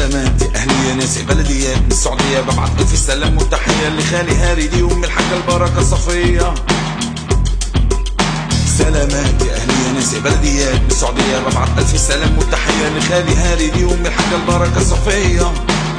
سلامات يا اهلي يا ناس يا بلديات من السعوديه ببعت الف سلام والتحيه لخالي هاري دي ام الحاجه البركه صفيه سلامات يا اهلي يا ناس يا بلديات من السعوديه ببعت الف سلام والتحيه لخالي هاري دي ام الحاجه البركه صفيه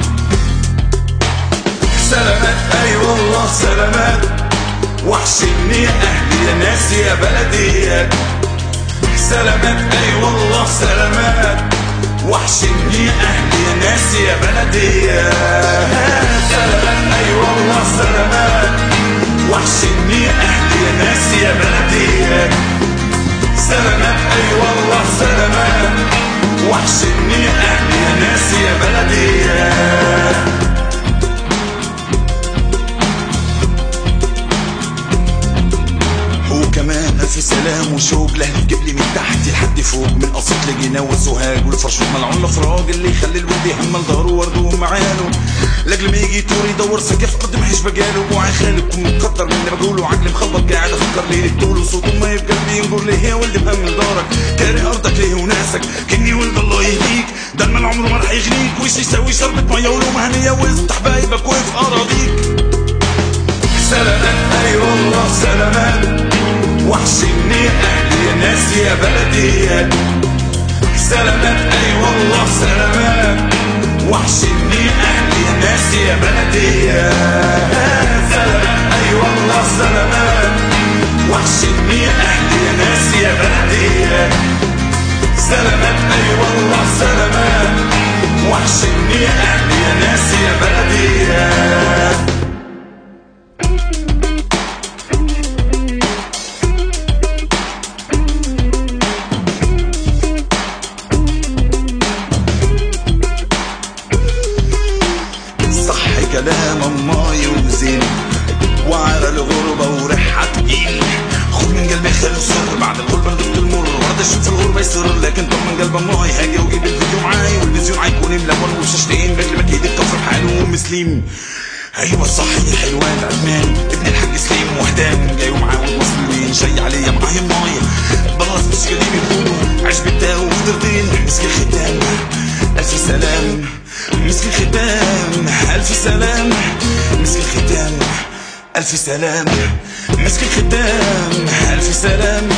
سلامات اي أيوة والله سلامات وحشني يا اهلي يا ناس يا بلديات سلامات اي أيوة والله سلامات وحشني يا اهلي يا ناس يا بلديات سلامات اي أيوة والله سلامات وحشني يا اهلي يا ناس يا بلديات سلامات اي والله سلامات وحشني يا اهلي يا ناس يا بلديات كمان ألف سلام وشوق لهني تجيب لي من تحت لحد فوق من قصيد لجينا والسوهاج والفرشوط ملعون الافراج اللي يخلي الولد يهمل ظهره ورده ومعانه لاجل ما يجي طور يدور سقف ارض ما حيش بجاله وعي خالق ومقدر من اللي بقوله عقلي مخبط قاعد افكر ليه طول وصوته ما يبقى قلبي ينقر ليه يا ولد بهمل دارك كاره ارضك ليه وناسك كني ولد الله يهديك ده المال عمره ما رح يغنيك وش يسوي شربة ميه ولو مهنيه وافتح حبايبك وقف اراضيك سلامات اي والله سلامات وحشني اهلي يا ناس يا بلديات سلامات اي والله سلامات وحشني اهلي يا ناس يا بلديات سلامات اي والله سلامات وحشني اهلي يا ناس يا بلديات سلامات اي والله سلامات وحشني اهلي يا ناس يا بلديات كلام اماي وزين وعلى الغربة وريحة تقيل خد من قلبي خير سر بعد الغربة ندفت المر ورد الشمس الغربة يسر لكن طب من قلب اماي هاجي وجيب الفيديو معاي والفيزيون عيكون ملون وشاشتين بجلي مكيد الكفر بحاله ومسلم ايوه صح يا حلوان عدمان ابن الحاج سليم وحدان جاي ومعاه مسلمين شي عليا معايا مايه براس مش قديم يقولوا عيش بالتاو وفطرتين مسك الختام الف سلام مسك الختام ألف سلام مسك الختام ألف سلام مسك الختام ألف سلام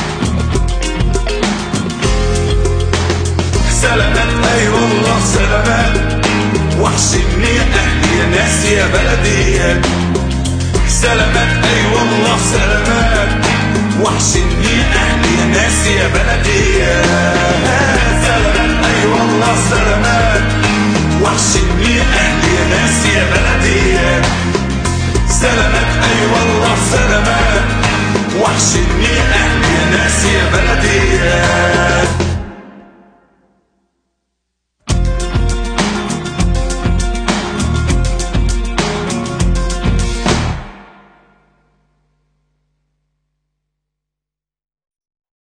سلامات أي أيوة والله سلامات وحشني يا أهلي يا ناس يا بلديات سلامات أي أيوة والله سلامات وحشني يا أهلي يا ناس يا بلديات سلامات أي أيوة والله سلامات وحشني يا اهلي يا ناس يا بلدي سلامات اي والله سلامات وحشني